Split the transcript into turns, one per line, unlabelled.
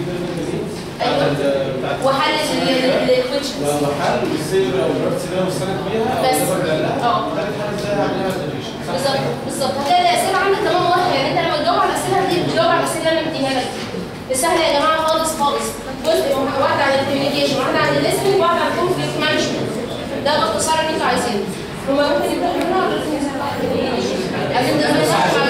ايوه وحل الايكويشنز
وحل السير او الرفس اللي انا مستند بيها او
بس.
اللي برجع لها
اه.
ثالث حاجه ازاي هعملها ديفيشن
بالظبط بالظبط هتلاقي الاسئله عندك كمان واضحه يعني انت لما تجاوب على الاسئله دي بتجاوب على الاسئله اللي انا مديها لك دي سهله يا جماعه خالص خالص جزء واحده عن الكوميونيكيشن واحده عن الليسننج وواحده عن الكونفليكت مانجمنت ده باختصار اللي انتوا عايزينه هما ممكن يمتحنوا ولا لازم يسألوا؟ عايزين ده